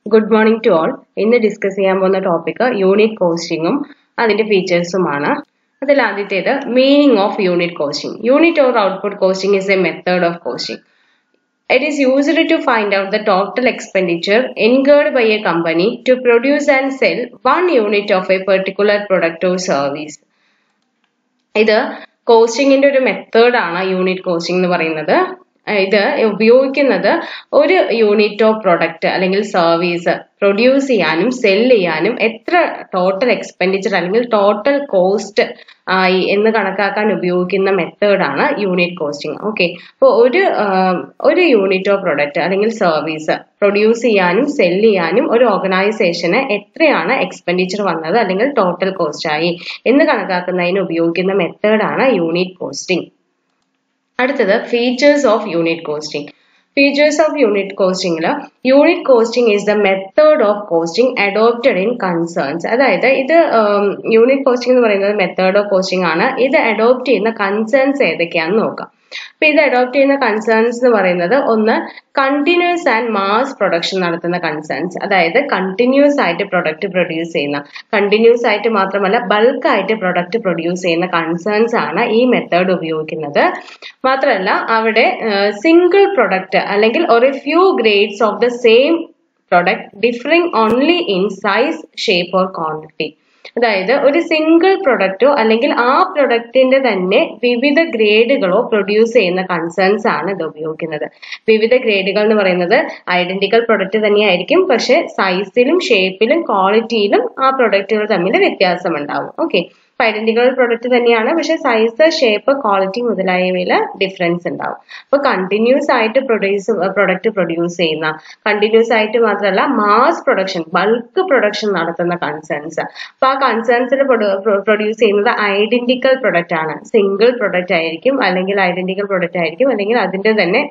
Good morning to all ഇന്ന് discuss ചെയ്യാൻ പോകുന്ന ടോപ്പിക് യൂണിറ്റ് കോസ്റ്റിംഗും അതിന്റെ ഫീച്ചേഴ്സുമാണ് അതിൽ ആദ്യത്തേത് meaning of unit costing unit or output costing is a method of costing It is used to find out the total expenditure incurred by a company to produce and sell one unit of a particular product or service. ഇത് കോസ്റ്റിംഗിന്റെ ഒരു മെത്തേഡാണ് unit costing എന്ന് പറയുന്നത് ഇത് ഉപയോഗിക്കുന്നത് ഒരു unit of product അല്ലെങ്കിൽ service produce ചെയ്യാനും സെൽ ചെയ്യാനും എത്ര ടോട്ടൽ എക്സ്പെൻഡിച്ചർ അല്ലെങ്കിൽ ടോട്ടൽ കോസ്റ്റ് ആയി എന്ന് കണക്കാക്കാൻ ഉപയോഗിക്കുന്ന മെത്തേഡാണ് യൂണിറ്റ് കോസ്റ്റിംഗ് ഓക്കെ അപ്പോൾ ഒരു ഒരു യൂണിറ്റ് ഓഫ് പ്രൊഡക്റ്റ് അല്ലെങ്കിൽ സർവീസ് പ്രൊഡ്യൂസ് ചെയ്യാനും സെൽ ചെയ്യാനും ഒരു ഓർഗനൈസേഷന് എത്രയാണ് എക്സ്പെൻഡിച്ചർ വന്നത് അല്ലെങ്കിൽ ടോട്ടൽ കോസ്റ്റ് ആയി എന്ന് കണക്കാക്കുന്നതിന് ഉപയോഗിക്കുന്ന മെത്തേഡാണ് യൂണിറ്റ് കോസ്റ്റിംഗ് അടുത്തത് features of unit costing features of unit കോസ്റ്റിംഗിൽ unit costing is the method of costing adopted in concerns അതായത് ഇത് യൂണിറ്റ് കോസ്റ്റിംഗ് എന്ന് പറയുന്നത് മെത്തേഡ് ഓഫ് കോസ്റ്റിംഗ് ആണ് ഇത് അഡോപ്റ്റ് ചെയ്യുന്ന കൺസേൺസ് ഏതൊക്കെയാണെന്ന് നോക്കാം അപ്പൊ ഇത് അഡോപ്റ്റ് ചെയ്യുന്ന കൺസേൺസ് എന്ന് പറയുന്നത് ഒന്ന് കണ്ടിന്യൂസ് ആൻഡ് മാസ് പ്രൊഡക്ഷൻ നടത്തുന്ന കൺസേൺസ് അതായത് കണ്ടിന്യൂസ് ആയിട്ട് പ്രൊഡക്റ്റ് പ്രൊഡ്യൂസ് ചെയ്യുന്ന കണ്ടിന്യൂസ് ആയിട്ട് മാത്രമല്ല ബൾക്ക് ആയിട്ട് പ്രൊഡക്റ്റ് പ്രൊഡ്യൂസ് ചെയ്യുന്ന കൺസേൺസ് ആണ് ഈ മെത്തേഡ് ഉപയോഗിക്കുന്നത് മാത്രമല്ല അവിടെ സിംഗിൾ പ്രൊഡക്റ്റ് അല്ലെങ്കിൽ ഒരു few grades of the same product differing only in size shape or quantity അതായത് ഒരു സിംഗിൾ പ്രൊഡക്റ്റോ അല്ലെങ്കിൽ ആ പ്രൊഡക്റ്റിന്റെ തന്നെ വിവിധ ഗ്രേഡുകളോ പ്രൊഡ്യൂസ് ചെയ്യുന്ന കൺസേൺസ് ആണ് ഇത് ഉപയോഗിക്കുന്നത് വിവിധ ഗ്രേഡുകൾ എന്ന് പറയുന്നത് ഐഡന്റിക്കൽ പ്രൊഡക്റ്റ് തന്നെയായിരിക്കും പക്ഷെ സൈസിലും ഷേപ്പിലും ക്വാളിറ്റിയിലും ആ പ്രൊഡക്റ്റുകൾ തമ്മിൽ വ്യത്യാസം ഉണ്ടാവും ഓക്കെ ഐഡന്റിക്കൽ പ്രൊഡക്റ്റ് തന്നെയാണ് പക്ഷെ സൈസ് ഷേപ്പ് ക്വാളിറ്റി മുതലായവയിൽ ഡിഫറൻസ് ഉണ്ടാവും അപ്പൊ കണ്ടിന്യൂസ് ആയിട്ട് പ്രൊഡ്യൂസ് പ്രൊഡക്റ്റ് പ്രൊഡ്യൂസ് ചെയ്യുന്ന കണ്ടിന്യൂസ് ആയിട്ട് മാത്രമല്ല മാസ് പ്രൊഡക്ഷൻ ബൾക്ക് പ്രൊഡക്ഷൻ നടത്തുന്ന കൺസേൺസ് അപ്പൊ ആ കൺസേൺസിൽ പ്രൊഡ്യൂസ് ചെയ്യുന്നത് ഐഡന്റിക്കൽ പ്രൊഡക്റ്റ് ആണ് സിംഗിൾ പ്രൊഡക്റ്റ് ആയിരിക്കും അല്ലെങ്കിൽ ഐഡന്റിക്കൽ പ്രൊഡക്റ്റ് ആയിരിക്കും അല്ലെങ്കിൽ അതിന്റെ തന്നെ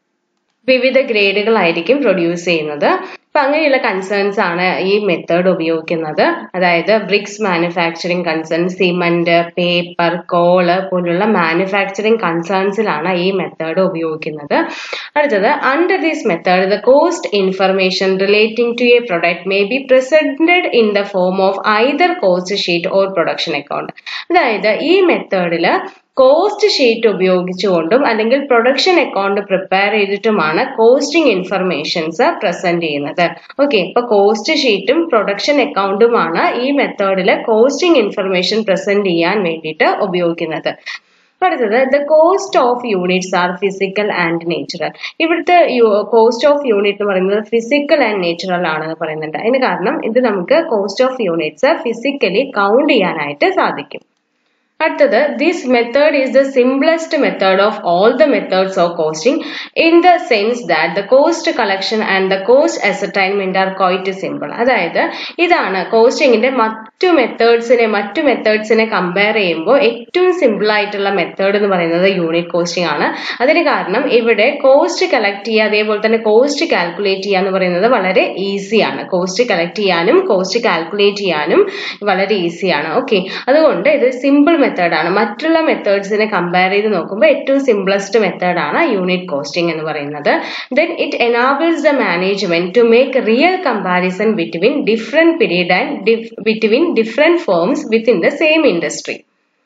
വിവിധ ഗ്രേഡുകളായിരിക്കും പ്രൊഡ്യൂസ് ചെയ്യുന്നത് അപ്പൊ അങ്ങനെയുള്ള കൺസേൺസ് ആണ് ഈ മെത്തേഡ് ഉപയോഗിക്കുന്നത് അതായത് bricks manufacturing concern cement paper coal പോലുള്ള മാനുഫാക്ചറിങ് കൺസേൺസിലാണ് ഈ മെത്തേഡ് ഉപയോഗിക്കുന്നത് അടുത്തത് under this method the cost information relating to a product may be presented in the form of either cost sheet or production account അതായത് ഈ മെത്തേഡിൽ cost sheet ഉപയോഗിച്ചുകൊണ്ടും അല്ലെങ്കിൽ പ്രൊഡക്ഷൻ അക്കൗണ്ട് പ്രിപ്പയർ ചെയ്തിട്ടുമാണ് കോസ്റ്റിംഗ് ഇൻഫർമേഷൻസ് പ്രസന്റ് ചെയ്യുന്നത് okay ഇപ്പൊ cost ഷീറ്റും production അക്കൗണ്ടുമാണ് ഈ മെത്തേഡിൽ കോസ്റ്റിംഗ് ഇൻഫർമേഷൻ പ്രസന്റ് ചെയ്യാൻ വേണ്ടിയിട്ട് ഉപയോഗിക്കുന്നത് അടുത്തത് the cost of units are physical and natural ഇവിടുത്തെ കോസ്റ്റ് ഓഫ് യൂണിറ്റ് എന്ന് പറയുന്നത് ഫിസിക്കൽ ആൻഡ് നേച്ചുറൽ ആണെന്ന് പറയുന്നുണ്ട് അതിന് കാരണം ഇത് നമുക്ക് cost of units physically count ചെയ്യാനായിട്ട് സാധിക്കും അടുത്തത് this method is the simplest method of all the methods of costing in the sense that the cost collection and the cost ascertainment are quite simple അതായത് ഇതാണ് കോസ്റ്റിംഗിന്റെ മറ്റു മെത്തേഡ്സിനെ മറ്റു മെത്തേഡ്സിനെ compare ചെയ്യുമ്പോൾ ഏറ്റവും simple ആയിട്ടുള്ള മെത്തേഡ് എന്ന് പറയുന്നത് യൂണിറ്റ് കോസ്റ്റിംഗ് ആണ് അതിന് കാരണം ഇവിടെ കോസ്റ്റ് കളക്ട് ചെയ്യുക അതേപോലെ തന്നെ കോസ്റ്റ് കാൽക്കുലേറ്റ് ചെയ്യുക എന്ന് പറയുന്നത് വളരെ ഈസിയാണ് കോസ്റ്റ് കളക്ട് ചെയ്യാനും കോസ്റ്റ് കാൽക്കുലേറ്റ് ചെയ്യാനും വളരെ ഈസിയാണ് ഓക്കെ അതുകൊണ്ട് ഇത് സിമ്പിൾ മെത്തേഡാണ് മറ്റുള്ള മെത്തേഡ്സിനെ കമ്പയർ ചെയ്ത് നോക്കുമ്പോൾ ഏറ്റവും സിംപ്ലസ്റ്റ് മെത്തേഡാണ് യൂണിറ്റ് കോസ്റ്റിംഗ് എന്ന് പറയുന്നത് then it enables the management to make real comparison between different period and between different firms within the same industry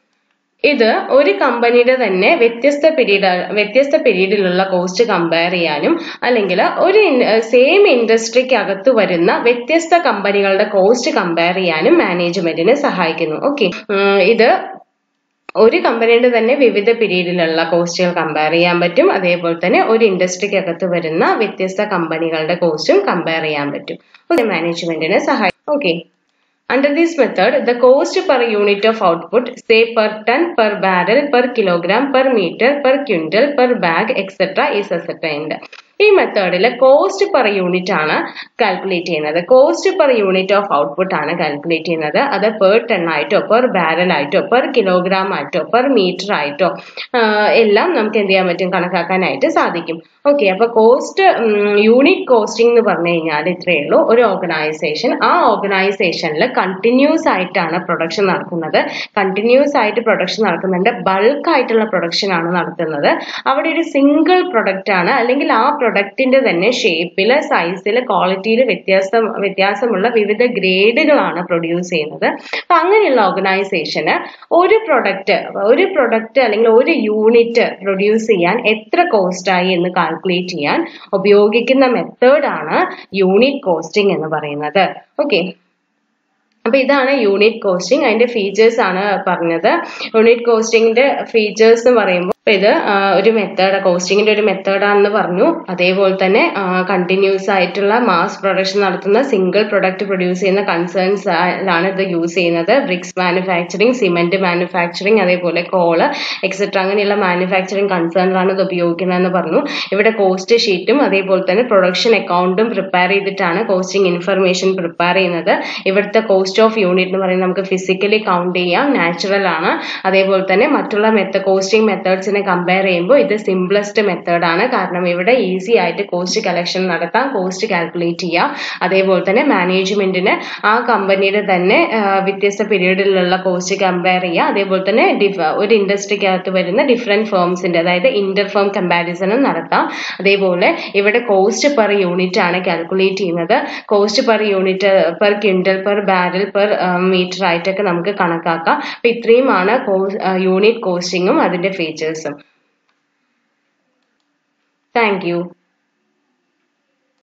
ഇത് ഒരു കമ്പനിയുടെ തന്നെ വ്യത്യസ്ത പീരീഡ് വ്യത്യസ്ത പീരീഡിലുള്ള കോസ്റ്റ് കമ്പയർ ചെയ്യാനും അല്ലെങ്കിൽ ഒരു സെയിം ഇൻഡസ്ട്രിക്ക് അകത്ത് വരുന്ന വ്യത്യസ്ത കമ്പനികളുടെ കോസ്റ്റ് കമ്പയർ ചെയ്യാനും മാനേജ്മെന്റിനെ സഹായിക്കുന്നു ഓക്കെ ഇത് ഒരു കമ്പനിയുടെ തന്നെ വിവിധ പീരീഡിലുള്ള കോസ്റ്റുകൾ കമ്പയർ ചെയ്യാൻ പറ്റും അതേപോലെ തന്നെ ഒരു ഇൻഡസ്ട്രിക്ക് അകത്ത് വരുന്ന വ്യത്യസ്ത കമ്പനികളുടെ കോസ്റ്റും കമ്പയർ ചെയ്യാൻ പറ്റും ഓക്കെ മാനേജ്മെന്റിനെ സഹായിക്കും okay Under this method, the cost per unit of output, say per ton, per barrel, per kilogram, per meter, per quintal, per bag, etc. is ascertained. ഈ മെത്തേഡിൽ കോസ്റ്റ് പെർ യൂണിറ്റ് ആണ് calculate ചെയ്യുന്നത് cost per unit of output ആണ് calculate ചെയ്യുന്നത് അത് per ton ആയിട്ടോ per barrel ആയിട്ടോ per kilogram ആയിട്ടോ പെർ മീറ്റർ ആയിട്ടോ എല്ലാം നമുക്ക് എന്ത് ചെയ്യാൻ പറ്റും കണക്കാക്കാനായിട്ട് സാധിക്കും ഓക്കെ അപ്പൊ കോസ്റ്റ് യൂണിറ്റ് കോസ്റ്റിംഗ് എന്ന് പറഞ്ഞു കഴിഞ്ഞാൽ ഇത്രയേ ഉള്ളൂ ഒരു ഓർഗനൈസേഷൻ ആ ഓർഗനൈസേഷനിൽ കണ്ടിന്യൂസ് ആയിട്ടാണ് പ്രൊഡക്ഷൻ നടക്കുന്നത് കണ്ടിന്യൂസ് ആയിട്ട് പ്രൊഡക്ഷൻ നടക്കുന്നുണ്ട് ബൾക്ക് ആയിട്ടുള്ള പ്രൊഡക്ഷൻ ആണ് നടത്തുന്നത് അവിടെ ഒരു സിംഗിൾ പ്രൊഡക്റ്റ് ആണ് അല്ലെങ്കിൽ ആ പ്രൊഡക്റ്റിന്റെ തന്നെ ഷേപ്പിൽ സൈസിൽ ക്വാളിറ്റിയിൽ വ്യത്യാസം വ്യത്യാസമുള്ള വിവിധ ഗ്രേഡുകളാണ് പ്രൊഡ്യൂസ് ചെയ്യുന്നത് അപ്പൊ അങ്ങനെയുള്ള ഓർഗനൈസേഷന് ഒരു പ്രൊഡക്റ്റ് ഒരു പ്രൊഡക്റ്റ് അല്ലെങ്കിൽ ഒരു യൂണിറ്റ് പ്രൊഡ്യൂസ് ചെയ്യാൻ എത്ര കോസ്റ്റ് ആയി എന്ന് കാൽക്കുലേറ്റ് ചെയ്യാൻ ഉപയോഗിക്കുന്ന മെത്തേഡാണ് യൂണിറ്റ് കോസ്റ്റിംഗ് എന്ന് പറയുന്നത് ഓക്കെ അപ്പൊ ഇതാണ് യൂണിറ്റ് കോസ്റ്റിംഗ് അതിന്റെ ഫീച്ചേഴ്സ് ആണ് പറഞ്ഞത് യൂണിറ്റ് കോസ്റ്റിംഗിന്റെ ഫീച്ചേഴ്സ് എന്ന് പറയുമ്പോൾ ഇത് ഒരു മെത്തേഡ് കോസ്റ്റിംഗിന്റെ ഒരു മെത്തേഡാണെന്ന് പറഞ്ഞു അതേപോലെ തന്നെ കണ്ടിന്യൂസ് ആയിട്ടുള്ള മാസ് പ്രൊഡക്ഷൻ നടത്തുന്ന സിംഗിൾ പ്രൊഡക്റ്റ് പ്രൊഡ്യൂസ് ചെയ്യുന്ന കൺസേൺസ് ആണ് ഇത് യൂസ് ചെയ്യുന്നത് ബ്രിക്സ് മാനുഫാക്ചറിങ് സിമെന്റ് മാനുഫാക്ചറിങ് അതേപോലെ കോള് എക്സെട്ര അങ്ങനെയുള്ള മാനുഫാക്ചറിങ് കൺസേണിലാണ് ഇത് ഉപയോഗിക്കുന്നതെന്ന് പറഞ്ഞു ഇവിടെ കോസ്റ്റ് ഷീറ്റും അതേപോലെ തന്നെ പ്രൊഡക്ഷൻ അക്കൗണ്ടും പ്രിപ്പയർ ചെയ്തിട്ടാണ് കോസ്റ്റിംഗ് ഇൻഫർമേഷൻ പ്രിപ്പയർ ചെയ്യുന്നത് ഇവിടുത്തെ കോസ്റ്റ് ഓഫ് യൂണിറ്റ് എന്ന് പറയുന്നത് നമുക്ക് ഫിസിക്കലി കൗണ്ട് ചെയ്യാം നാച്ചുറൽ ആണ് അതേപോലെ തന്നെ മറ്റുള്ള മെത്ത കോസ്റ്റിംഗ് മെത്തേഡ്സിനെ കമ്പയർ ചെയ്യുമ്പോൾ ഇത് സിംപ്ലസ്റ്റ് മെത്തേഡാണ് കാരണം ഇവിടെ ഈസി ആയിട്ട് കോസ്റ്റ് കളക്ഷൻ നടത്താം കോസ്റ്റ് കാൽക്കുലേറ്റ് ചെയ്യാം അതേപോലെ തന്നെ മാനേജ്മെന്റിന് ആ കമ്പനിയുടെ തന്നെ വ്യത്യസ്ത പീരീഡിലുള്ള കോസ്റ്റ് കമ്പയർ ചെയ്യാം അതേപോലെ തന്നെ ഒരു ഇൻഡസ്ട്രിക്കകത്ത് വരുന്ന ഡിഫറെന്റ് ഫേംസിന്റെ അതായത് ഇന്റർ ഫേം കമ്പാരിസണും നടത്താം അതേപോലെ ഇവിടെ കോസ്റ്റ് പെർ യൂണിറ്റ് ആണ് കാൽക്കുലേറ്റ് ചെയ്യുന്നത് cost per unit per quintal per barrel per metre ആയിട്ടൊക്കെ നമുക്ക് കണക്കാക്കാം അപ്പൊ ഇത്രയുമാണ് യൂണിറ്റ് കോസ്റ്റിങ്ങും അതിന്റെ ഫീച്ചേഴ്സും താങ്ക് യു